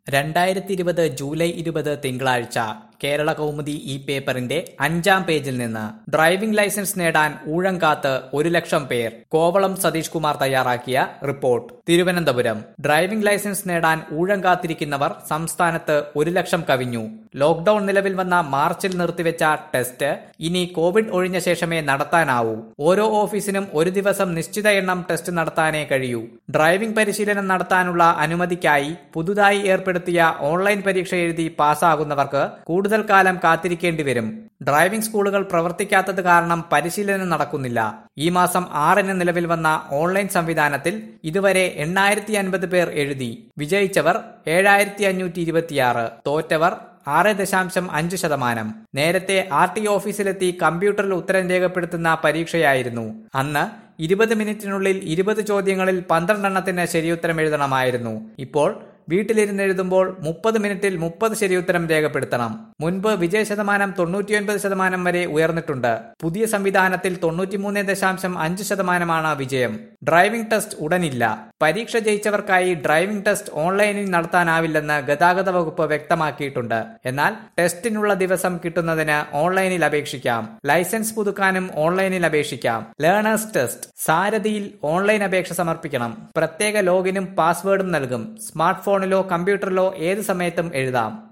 രണ്ടായിരത്തി ഇരുപത് ജൂലൈ ഇരുപത് തിങ്കളാഴ്ച കേരള കൗമുദി ഈ പേപ്പറിന്റെ അഞ്ചാം പേജിൽ നിന്ന് ഡ്രൈവിംഗ് ലൈസൻസ് നേടാൻ ഊഴം കാത്ത് ഒരു ലക്ഷം പേർ കോവളം സതീഷ് കുമാർ തയ്യാറാക്കിയ റിപ്പോർട്ട് തിരുവനന്തപുരം ഡ്രൈവിംഗ് ലൈസൻസ് നേടാൻ ഊഴം കാത്തിരിക്കുന്നവർ സംസ്ഥാനത്ത് ഒരു ലക്ഷം കവിഞ്ഞു ലോക്ഡൌൺ നിലവിൽ വന്ന മാർച്ചിൽ നിർത്തിവെച്ച ടെസ്റ്റ് ഇനി കോവിഡ് ഒഴിഞ്ഞ ശേഷമേ നടത്താനാവൂ ഓരോ ഓഫീസിനും ഒരു ദിവസം നിശ്ചിത എണ്ണം ടെസ്റ്റ് നടത്താനേ കഴിയൂ ഡ്രൈവിംഗ് പരിശീലനം നടത്താനുള്ള അനുമതിക്കായി പുതുതായി ഏർപ്പെടുത്തിയ ഓൺലൈൻ പരീക്ഷ എഴുതി പാസ്സാകുന്നവർക്ക് കൂടുതൽ കാലം കാത്തിരിക്കേണ്ടി വരും ഡ്രൈവിംഗ് സ്കൂളുകൾ പ്രവർത്തിക്കാത്തത് കാരണം പരിശീലനം നടക്കുന്നില്ല ഈ മാസം ആറിന് നിലവിൽ വന്ന ഓൺലൈൻ സംവിധാനത്തിൽ ഇതുവരെ എണ്ണായിരത്തി അൻപത് പേർ എഴുതി വിജയിച്ചവർ ഏഴായിരത്തി അഞ്ഞൂറ്റി ഇരുപത്തിയാറ് തോറ്റവർ ആറ് ദശാംശം അഞ്ച് ശതമാനം നേരത്തെ ആർ ടി ഓഫീസിലെത്തി കമ്പ്യൂട്ടറിൽ ഉത്തരം രേഖപ്പെടുത്തുന്ന പരീക്ഷയായിരുന്നു അന്ന് ഇരുപത് മിനിറ്റിനുള്ളിൽ ഇരുപത് ചോദ്യങ്ങളിൽ പന്ത്രണ്ടെണ്ണത്തിന് ശരിയുത്തരം എഴുതണമായിരുന്നു ഇപ്പോൾ വീട്ടിലിരുന്ന് എഴുതുമ്പോൾ മുപ്പത് മിനിറ്റിൽ മുപ്പത് ശരിയുത്തരം രേഖപ്പെടുത്തണം മുൻപ് വിജയ ശതമാനം തൊണ്ണൂറ്റിയൊൻപത് ശതമാനം വരെ ഉയർന്നിട്ടുണ്ട് പുതിയ സംവിധാനത്തിൽ തൊണ്ണൂറ്റിമൂന്ന് ദശാംശം അഞ്ച് ശതമാനമാണ് വിജയം ഡ്രൈവിംഗ് ടെസ്റ്റ് ഉടനില്ല പരീക്ഷ ജയിച്ചവർക്കായി ഡ്രൈവിംഗ് ടെസ്റ്റ് ഓൺലൈനിൽ നടത്താനാവില്ലെന്ന് ഗതാഗത വകുപ്പ് വ്യക്തമാക്കിയിട്ടുണ്ട് എന്നാൽ ടെസ്റ്റിനുള്ള ദിവസം കിട്ടുന്നതിന് ഓൺലൈനിൽ അപേക്ഷിക്കാം ലൈസൻസ് പുതുക്കാനും ഓൺലൈനിൽ അപേക്ഷിക്കാം ലേണേഴ്സ് ടെസ്റ്റ് സാരഥിയിൽ ഓൺലൈൻ അപേക്ഷ സമർപ്പിക്കണം പ്രത്യേക ലോഗിനും പാസ്വേഡും നൽകും സ്മാർട്ട് ഫോണിലോ കമ്പ്യൂട്ടറിലോ ഏത് സമയത്തും എഴുതാം